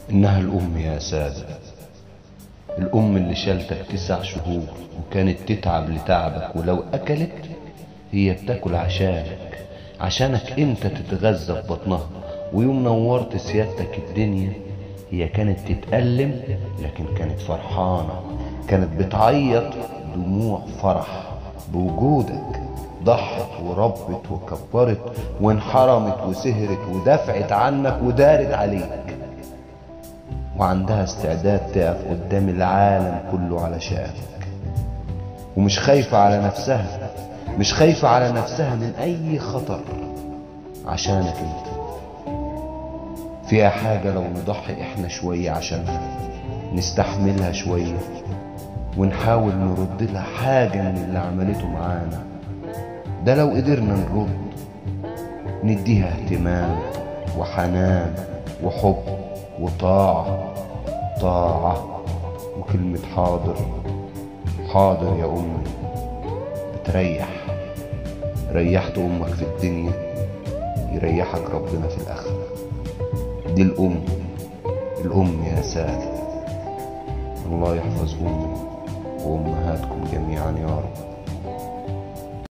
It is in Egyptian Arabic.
إنها الأم يا سادة الأم اللي شالتك تسع شهور وكانت تتعب لتعبك ولو أكلت هي بتاكل عشانك عشانك انت تتغذى في بطنها ويوم نورت سيادتك الدنيا هي كانت تتألم لكن كانت فرحانة كانت بتعيط دموع فرح بوجودك ضحت وربت وكبرت وانحرمت وسهرت ودفعت عنك ودارت عليك وعندها استعداد تقف قدام العالم كله علشانك ومش خايفة على نفسها مش خايفة على نفسها من أي خطر عشانك انت فيها حاجة لو نضحي احنا شوية عشانها نستحملها شوية ونحاول نرد لها حاجة من اللي عملته معانا ده لو قدرنا نرد نديها اهتمام وحنان وحب وطاعة طاعة وكلمة حاضر حاضر يا أمي بتريح ريحت أمك في الدنيا يريحك ربنا في الآخرة دي الأم الأم يا سادة الله يحفظ أمي وأمهاتكم جميعا يا رب